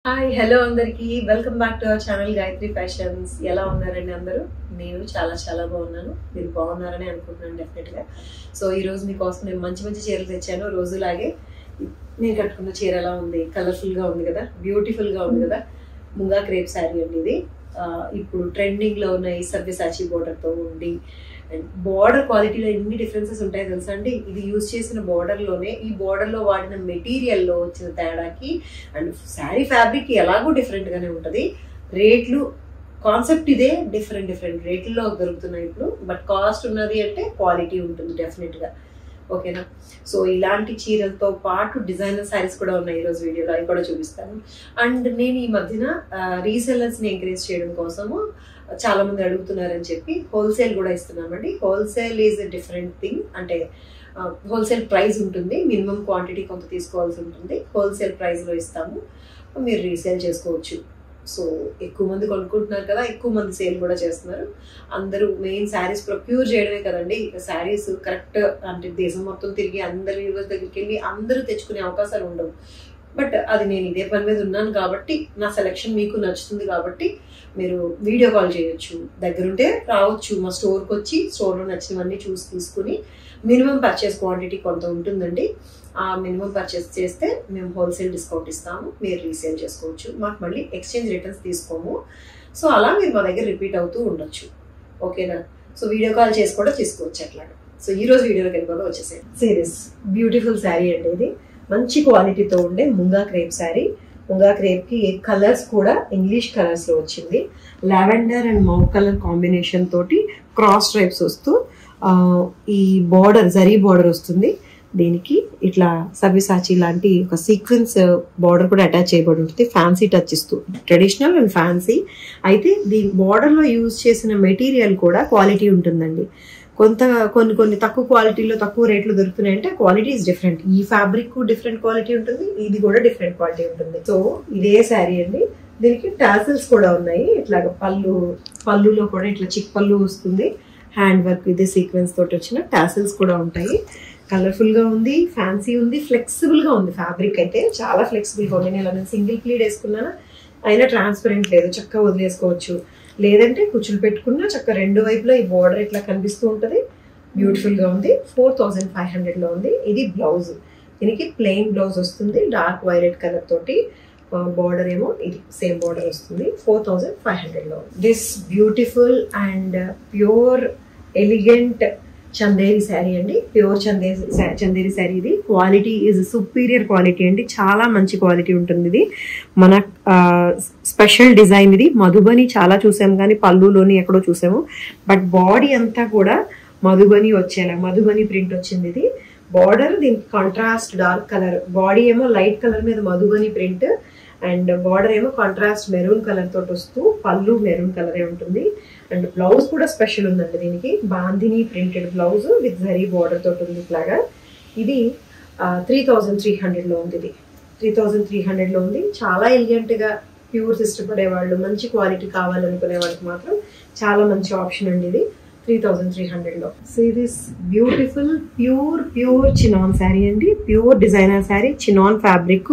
hi hello అందరికి welcome back to our channel Gayatri fashions ఎలా ఉన్నారండి అందరూ నేను చాలా చాలా బాగున్నాను మీరు బాగున్నారని అనుకుంటున్నాను డెఫినెట్ గా సో ఈ రోజు మీకోసం నేను మంచి మంచి చీరలు తెచ్చాను రోజులాగే నేను కట్టుకున్న చీర ఎలా ఉంది కలర్ఫుల్ గా ఉంది కదా బ్యూటిఫుల్ గా ఉంది కదా ముంగా క్రేప్ శారీ అండి ఇది ఆ, ఇప్పుడు ట్రెండింగ్ లో ఉన్న ఈ సవ్యసాచి బోర్డర్ తో ఉండి అండ్ బార్డర్ క్వాలిటీలో ఎన్ని డిఫరెన్సెస్ ఉంటాయో తెలుసా అండి ఇది యూజ్ చేసిన border లోనే ఈ border లో వాడిన మెటీరియల్ లో వచ్చిన తేడాకి అండ్ శారీ ఫ్యాబ్రిక్ ఎలాగో డిఫరెంట్ గానే ఉంటది రేట్లు కాన్సెప్ట్ ఇదే డిఫరెంట్ డిఫరెంట్ రేట్లలో దొరుకుతున్నాయి ఇప్పుడు బట్ కాస్ట్ ఉన్నది అంటే క్వాలిటీ ఉంటుంది డెఫినెట్ గా ఓకేనా సో ఇలాంటి చీరలతో పాటు డిజైనర్ శారీస్ కూడా ఉన్నాయి ఈరోజు వీడియోలో అవి కూడా చూపిస్తాను అండ్ నేను ఈ మధ్యన రీసెల్లర్స్ ని ఎంకరేజ్ చేయడం కోసము చాలా మంది అడుగుతున్నారని చెప్పి హోల్సేల్ కూడా ఇస్తున్నామండి హోల్సేల్ ఈజ్ డిఫరెంట్ థింగ్ అంటే హోల్సేల్ ప్రైస్ ఉంటుంది మినిమం క్వాంటిటీ కొంత తీసుకోవాల్సి ఉంటుంది హోల్సేల్ ప్రైస్లో ఇస్తాము మీరు రీసేల్ చేసుకోవచ్చు సో ఎక్కువ మంది కొనుక్కుంటున్నారు కదా ఎక్కువ మంది సేల్ కూడా చేస్తున్నారు అందరూ మెయిన్ శారీస్ ప్రొక్యూర్ చేయడమే కదండి శారీస్ కరెక్ట్ అంటే దేశం మొత్తం తిరిగి అందరి వ్యూవర్స్ దగ్గరికి వెళ్ళి అందరూ తెచ్చుకునే అవకాశాలు ఉండవు బట్ అది నేను ఇదే పని మీద ఉన్నాను కాబట్టి నా సెలెక్షన్ మీకు నచ్చుతుంది కాబట్టి మీరు వీడియో కాల్ చేయొచ్చు దగ్గరుంటే రావచ్చు మా స్టోర్కి వచ్చి స్టోర్లో నచ్చినవన్నీ చూసి తీసుకుని మినిమం పర్చేస్ క్వాంటిటీ కొంత ఉంటుందండి ఆ మినిమం పర్చేస్ చేస్తే మేము హోల్సేల్ డిస్కౌంట్ ఇస్తాము మీరు రీసేల్ చేసుకోవచ్చు మాకు మళ్ళీ ఎక్స్చేంజ్ రిటర్న్స్ తీసుకోము సో అలా మీరు మా దగ్గర రిపీట్ అవుతూ ఉండొచ్చు ఓకేనా సో వీడియో కాల్ చేసి కూడా తీసుకోవచ్చు అట్లాగా సో ఈ రోజు వీడియోలోకి వెళ్ళిపోతే వచ్చేసాయి సిరీస్ బ్యూటిఫుల్ శారీ అండి ఇది మంచి క్వాలిటీతో ఉండే ముంగా క్రేప్ శారీ ముంగా క్రేప్ కి కలర్స్ కూడా ఇంగ్లీష్ కలర్స్ లో వచ్చింది lavender and mauve colour combination తోటి క్రాస్ స్ట్రైప్స్ వస్తూ ఆ, ఈ బార్డర్ జరీ బార్డర్ వస్తుంది దీనికి ఇట్లా సవ్యసాచి లాంటి ఒక సీక్వెన్స్ బార్డర్ కూడా అటాచ్ చేయబడి ఉంటుంది ఫ్యాన్సీ టచ్ ఇస్తూ ట్రెడిషనల్ అండ్ ఫ్యాన్సీ అయితే దీని బార్డర్ లో యూజ్ చేసిన మెటీరియల్ కూడా క్వాలిటీ ఉంటుందండి కొంత కొన్ని కొన్ని తక్కువ క్వాలిటీలో తక్కువ రేట్లు దొరుకుతున్నాయి అంటే క్వాలిటీ ఇస్ డిఫరెంట్ ఈ ఫ్యాబ్రిక్ డిఫరెంట్ క్వాలిటీ ఉంటుంది ఇది కూడా డిఫరెంట్ క్వాలిటీ ఉంటుంది సో ఇదే శారీ అండి దీనికి టాసిల్స్ కూడా ఉన్నాయి ఇట్లాగ పళ్ళు పళ్ళులో కూడా ఇట్లా చిక్ పళ్ళు వస్తుంది హ్యాండ్ వర్క్ ఇదే సీక్వెన్స్ తోటి వచ్చిన టాసిల్స్ కూడా ఉంటాయి కలర్ఫుల్ గా ఉంది ఫ్యాన్సీ ఉంది ఫ్లెక్సిబుల్ గా ఉంది ఫ్యాబ్రిక్ అయితే చాలా ఫ్లెక్సిబుల్ గా ఉంది నేను ఇలా నేను సింగిల్ ప్లీడ్ వేసుకున్నాను అయినా ట్రాన్స్పరెంట్ లేదు చక్కగా వదిలేసుకోవచ్చు లేదంటే కుచ్చులు పెట్టుకున్నా చక్కగా రెండు వైపులా ఈ బోర్డర్ ఇట్లా కనిపిస్తూ ఉంటది బ్యూటిఫుల్ గా ఉంది ఫోర్ థౌసండ్ ఫైవ్ హండ్రెడ్ లో ఉంది ఇది బ్లౌజ్ దీనికి ప్లెయిన్ బ్లౌజ్ వస్తుంది డార్క్ వైలెట్ కలర్ తోటి బార్డర్ ఏమో ఇది సేమ్ బార్డర్ వస్తుంది ఫోర్ థౌసండ్ ఫైవ్ హండ్రెడ్ లో this beautiful and pure elegant Chanderi sari అండి ప్యూర్ చందేరి చందేరి శారీ ఇది క్వాలిటీ ఈజ్ సుపీరియర్ క్వాలిటీ అండి చాలా మంచి క్వాలిటీ ఉంటుంది ఇది మన స్పెషల్ డిజైన్ ఇది మధుబని చాలా చూసాము కానీ పళ్ళులోని ఎక్కడో చూసాము బట్ బాడీ అంతా కూడా మధుబని వచ్చేలా మధుబని ప్రింట్ వచ్చింది ఇది బార్డర్ దీనికి కాంట్రాస్ట్ డార్క్ కలర్ బాడీ ఏమో లైట్ కలర్ మీద మధుబని ప్రింట్ అండ్ బార్డర్ ఏమో కాంట్రాస్ట్ మెరూన్ కలర్ తోటి వస్తూ పళ్ళు మెరూన్ కలరే ఉంటుంది అండ్ బ్లౌజ్ కూడా స్పెషల్ ఉందండి దీనికి bandhani printed blouse with zari border తోటి ఉంది ఇట్లాగా ఇది త్రీ థౌజండ్ త్రీ హండ్రెడ్లో ఉంది ఇది త్రీ థౌజండ్ త్రీ హండ్రెడ్లో ఉంది చాలా ఎలిగెంట్గా ప్యూర్స్ ఇష్టపడే వాళ్ళు మంచి క్వాలిటీ కావాలనుకునే వాళ్ళకి మాత్రం చాలా మంచి ఆప్షన్ అండి ఇది త్రీ థౌజండ్ త్రీ హండ్రెడ్లో so this beautiful pure pure chinon sari అండి pure designer sari chinon fabric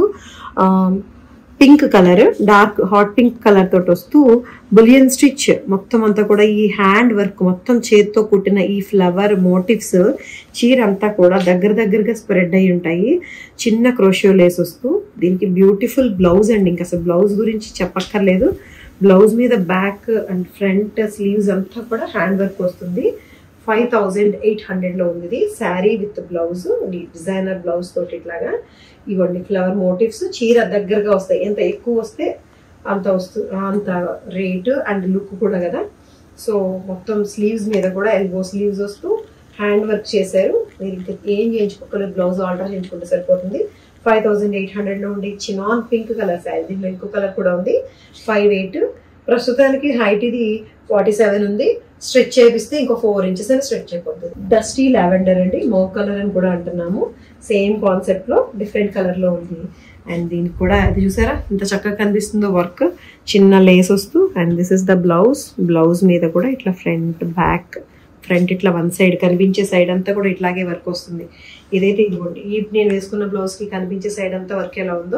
pink colour dark hot pink colour తోటి వస్తూ బులియన్ స్టిచ్ మొత్తం అంతా కూడా ఈ హ్యాండ్ వర్క్ మొత్తం చేతితో కుట్టిన ఈ ఫ్లవర్ మోటివ్స్ చీర అంతా కూడా దగ్గర దగ్గరగా స్ప్రెడ్ అయి ఉంటాయి చిన్న క్రోషియో లేస్ వస్తూ దీనికి బ్యూటిఫుల్ బ్లౌజ్ అండి ఇంకా అసలు బ్లౌజ్ గురించి చెప్పక్కర్లేదు బ్లౌజ్ మీద బ్యాక్ అండ్ ఫ్రంట్ స్లీవ్స్ అంతా కూడా హ్యాండ్ వర్క్ వస్తుంది ఫైవ్ థౌజండ్ ఎయిట్ హండ్రెడ్లో ఉంది ఇది sari with blouse designer blouse తోటి ఇట్లాగా ఇవన్నీ ఫ్లవర్ మోటివ్స్ చీర దగ్గరగా వస్తాయి ఎంత ఎక్కువ వస్తే అంత వస్తు అంత రేటు అండ్ లుక్ కూడా కదా సో మొత్తం స్లీవ్స్ మీద కూడా ఎల్బో స్లీవ్స్ వస్తూ హ్యాండ్ వర్క్ చేశారు మీరు ఇంకా ఏం చేయించుకోలేదు బ్లౌజ్ ఆల్టర్ చేయించుకుంటే సరిపోతుంది ఫైవ్ థౌసండ్ ఎయిట్ హండ్రెడ్లో ఉండి చినాన్ పింక్ కలర్ శారీ దీంట్లో ఇంకో కలర్ కూడా ఉంది ఫైవ్ ఎయిట్ ప్రస్తుతానికి హైట్ ఇది ఫార్టీ సెవెన్ ఉంది స్ట్రెచ్ చేపిస్తే ఇంకో ఫోర్ ఇంచెస్ అని స్ట్రెచ్ అయిపోతుంది డస్టీ లావెండర్ అండి మో కలర్ అని కూడా అంటున్నాము సేమ్ కాన్సెప్ట్ లో డిఫరెంట్ కలర్ లో ఉంది అండ్ దీనికి కూడా అది చూసారా ఇంత చక్కగా కనిపిస్తుందో వర్క్ చిన్న లేస్ వస్తూ and this is the blouse blouse మీద కూడా ఇట్లా ఫ్రంట్ బ్యాక్ ఫ్రంట్ ఇట్లా వన్ సైడ్ కనిపించే సైడ్ అంతా కూడా ఇట్లాగే వర్క్ వస్తుంది ఇదైతే ఇదిగోండి ఈ నేను వేసుకున్న బ్లౌజ్ కి కనిపించే సైడ్ అంతా వర్క్ ఎలా ఉందో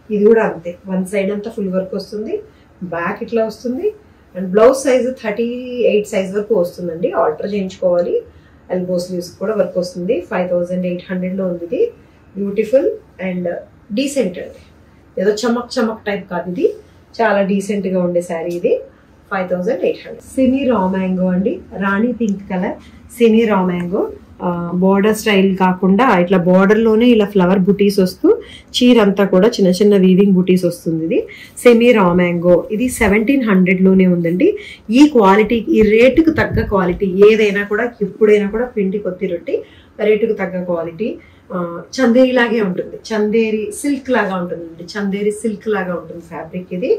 ఇది కూడా అంతే వన్ సైడ్ అంతా ఫుల్ వర్క్ వస్తుంది బ్యాక్ ఇట్లా వస్తుంది and blouse size thirty eight size వరకు వస్తుందండి ఆల్టర్ చేయించుకోవాలి ఎల్బో స్లీవ్స్ కూడా వర్క్ వస్తుంది ఫైవ్ థౌజండ్ ఎయిట్ హండ్రెడ్లో ఉంది ఇది బ్యూటిఫుల్ అండ్ డీసెంట్ అండి ఏదో చమక్ చమక్ టైప్ కాదు ఇది చాలా డీసెంట్గా ఉండే శారీ ఇది five thousand eight hundred semi raw mango అండి రాణి పింక్ కలర్ సినీ రా మ్యాంగో బోర్డర్ స్టైల్ కాకుండా ఇట్లా బోర్డర్లోనే ఇలా ఫ్లవర్ బుటీస్ వస్తూ చీర అంతా కూడా చిన్న చిన్న వీవింగ్ బుటీస్ వస్తుంది ఇది సెమీ రా మ్యాంగో ఇది సెవెంటీన్ హండ్రెడ్లోనే ఉందండి ఈ క్వాలిటీ ఈ రేటుకు తగ్గ క్వాలిటీ ఏదైనా కూడా ఎప్పుడైనా కూడా పిండి కొద్ది రొట్టి రేటుకు తగ్గ క్వాలిటీ చందేరి లాగే ఉంటుంది చందేరి సిల్క్ లాగా ఉంటుందండి చందేరి సిల్క్ లాగా ఉంటుంది ఫ్యాబ్రిక్ ఇది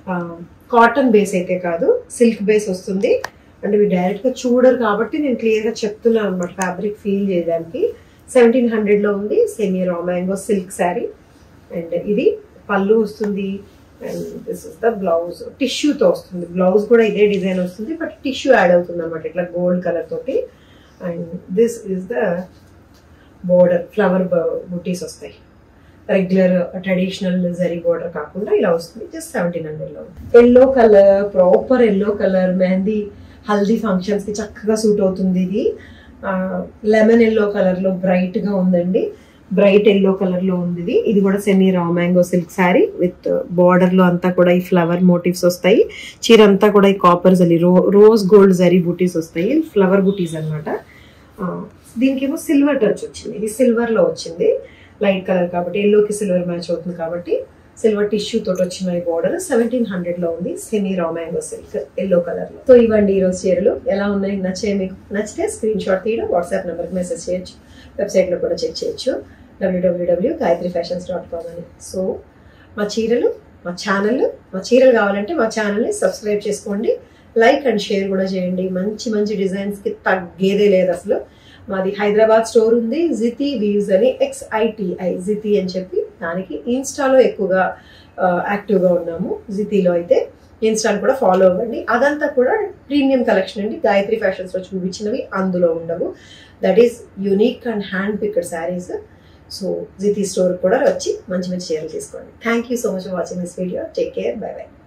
కాటన్ బేస్ అయితే కాదు సిల్క్ బేస్ వస్తుంది అంటే మీరు డైరెక్ట్గా చూడరు కాబట్టి నేను క్లియర్గా చెప్తున్నాను అనమాట ఫ్యాబ్రిక్ ఫీల్ చేయడానికి సెవెంటీన్ హండ్రెడ్లో ఉంది semi raw mango silk sari and ఇది పళ్ళు వస్తుంది and this is the blouse టిష్యూతో వస్తుంది బ్లౌజ్ కూడా ఇదే డిజైన్ వస్తుంది బట్ టిష్యూ యాడ్ అవుతుంది అనమాట ఇట్లా గోల్డ్ కలర్ తోటి and this is the border flower butis వస్తాయి రెగ్యులర్ ట్రెడిషనల్ జరీ బోర్డర్ కాకుండా ఇలా వస్తుంది జస్ట్ సెవెంటీన్ హండ్రెడ్లో yellow colour proper yellow colour mehndi haldi functions కి చక్కగా సూట్ అవుతుంది ఇది లెమన్ ఎల్లో కలర్ లో బ్రైట్ గా ఉందండి బ్రైట్ ఎల్లో కలర్ లో ఉంది ఇది ఇది కూడా semi raw mango silk sari with border లో అంతా కూడా ఈ ఫ్లవర్ మోటివ్స్ వస్తాయి చీర అంతా కూడా ఈ కాపర్ జరీ రో రోజ్ గోల్డ్ జరీ బుటీస్ వస్తాయి ఫ్లవర్ బుటీస్ అనమాట దీనికేమో సిల్వర్ టచ్ వచ్చింది ఇది సిల్వర్ లో వచ్చింది లైట్ కలర్ కాబట్టి ఎల్లోకి సిల్వర్ మ్యాచ్ అవుతుంది కాబట్టి సిల్వర్ టిష్యూ తోటి వచ్చిన ఈ బార్డర్ సెవెంటీన్ హండ్రెడ్ లో ఉంది semi raw mango silk yellow colour లో సో ఇవ్వండి ఈ రోజు చీరలు ఎలా ఉన్నాయి నచ్చే మీకు నచ్చితే స్క్రీన్ షాట్ తీయడం వాట్సాప్ నెంబర్కి మెసేజ్ చేయొచ్చు వెబ్సైట్ లో కూడా చెక్ చేయొచ్చు WWW Gayatri fashions dot com అని సో మా చీరలు మా ఛానల్ మా చీరలు కావాలంటే మా ఛానల్ని సబ్స్క్రైబ్ చేసుకోండి లైక్ అండ్ షేర్ కూడా చేయండి మంచి మంచి డిజైన్స్కి తగ్గేదే లేదు అసలు మాది హైదరాబాద్ స్టోర్ ఉంది జితి వీవ్స్ అని ఎక్స్ఐటిఐ జితి అని చెప్పి దానికి ఇన్స్టాలో ఎక్కువగా యాక్టివ్గా ఉన్నాము జితిలో అయితే ఇన్స్టాని కూడా ఫాలో అవ్వండి అదంతా కూడా ప్రీమియం కలెక్షన్ అండి గాయత్రి ఫ్యాషన్స్లో చూపించినవి అందులో ఉండవు that is unique and hand picked saris so జితి స్టోర్ కూడా వచ్చి మంచి మంచి చీరలు తీసుకోండి thank you so much for watching this video take care bye by